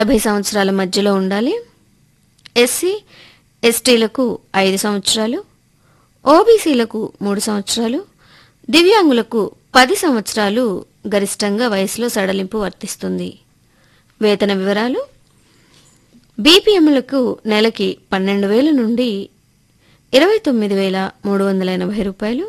యాభై సంవత్సరాల మధ్యలో ఉండాలి ఎస్సీ ఎస్టీలకు ఐదు సంవత్సరాలు ఓబీసీలకు మూడు సంవత్సరాలు దివ్యాంగులకు పది సంవత్సరాలు గరిష్టంగా వయసులో సడలింపు వర్తిస్తుంది వేతన వివరాలు బీపీఎంలకు నెలకి పన్నెండు వేల నుండి ఇరవై తొమ్మిది వేల మూడు వందల ఎనభై రూపాయలు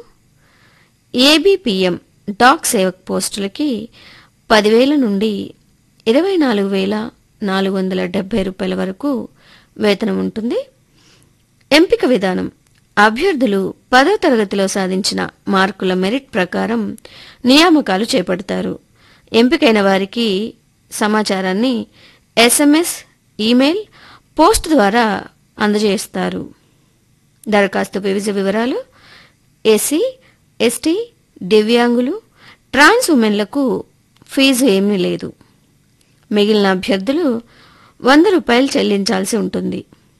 ఏబీపీఎం డాక్ సేవక్ పోస్టులకి పదివేల నుండి ఇరవై నాలుగు వేల నాలుగు వందల డెబ్బై రూపాయల వరకు వేతనం ఉంటుంది ఎంపిక విధానం అభ్యర్థులు పదో తరగతిలో సాధించిన మార్కుల మెరిట్ ప్రకారం నియామకాలు చేపడతారు ఎంపికైన వారికి సమాచారాన్ని ఎస్ఎంఎస్ ఈమెయిల్ పోస్ట్ ద్వారా అందజేస్తారు దరఖాస్తు వివిధ వివరాలు ఎస్సీ ఎస్టీ దివ్యాంగులు ట్రాన్స్ ఉమెన్లకు ఫీజు ఏమీ లేదు మిగిలిన అభ్యర్థులు వంద రూపాయలు చెల్లించాల్సి ఉంటుంది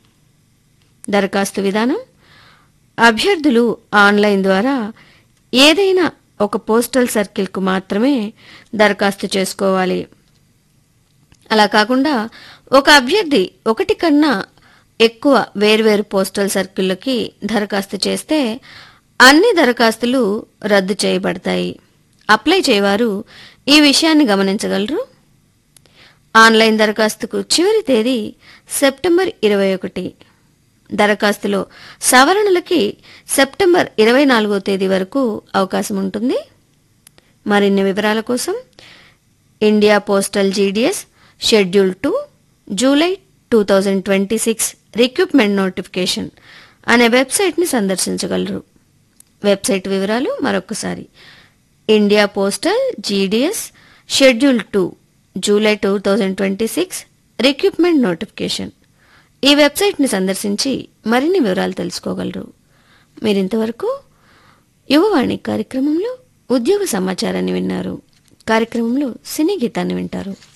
దరఖాస్తు విధానం అభ్యర్థులు ఆన్లైన్ ద్వారా ఏదైనా ఒక పోస్టల్ సర్కిల్కు మాత్రమే దరఖాస్తు చేసుకోవాలి అలా కాకుండా ఒక అభ్యర్థి ఒకటి కన్నా ఎక్కువ వేర్వేరు పోస్టల్ సర్కిళ్ళకి దరఖాస్తు చేస్తే అన్ని దరఖాస్తులు రద్దు చేయబడతాయి అప్లై చేయవారు ఈ విషయాన్ని గమనించగలరు ఆన్లైన్ దరఖాస్తుకు చివరి తేదీ సెప్టెంబర్ ఇరవై ఒకటి దరఖాస్తులో సవరణలకి సెప్టెంబర్ ఇరవై నాలుగో తేదీ వరకు అవకాశం ఉంటుంది మరిన్ని వివరాల కోసం India postal GDS schedule two July two thousand twenty six recruitment notification అనే వెబ్సైట్ని సందర్శించగలరు వెబ్సైట్ వివరాలు మరొకసారి India postal GDS schedule two July two thousand twenty six recruitment notification ఈ వెబ్సైట్ని సందర్శించి మరిన్ని వివరాలు తెలుసుకోగలరు మీరింతవరకు యువవాణి కార్యక్రమంలో ఉద్యోగ సమాచారాన్ని విన్నారు కార్యక్రమంలో సినీ గీతాన్ని వింటారు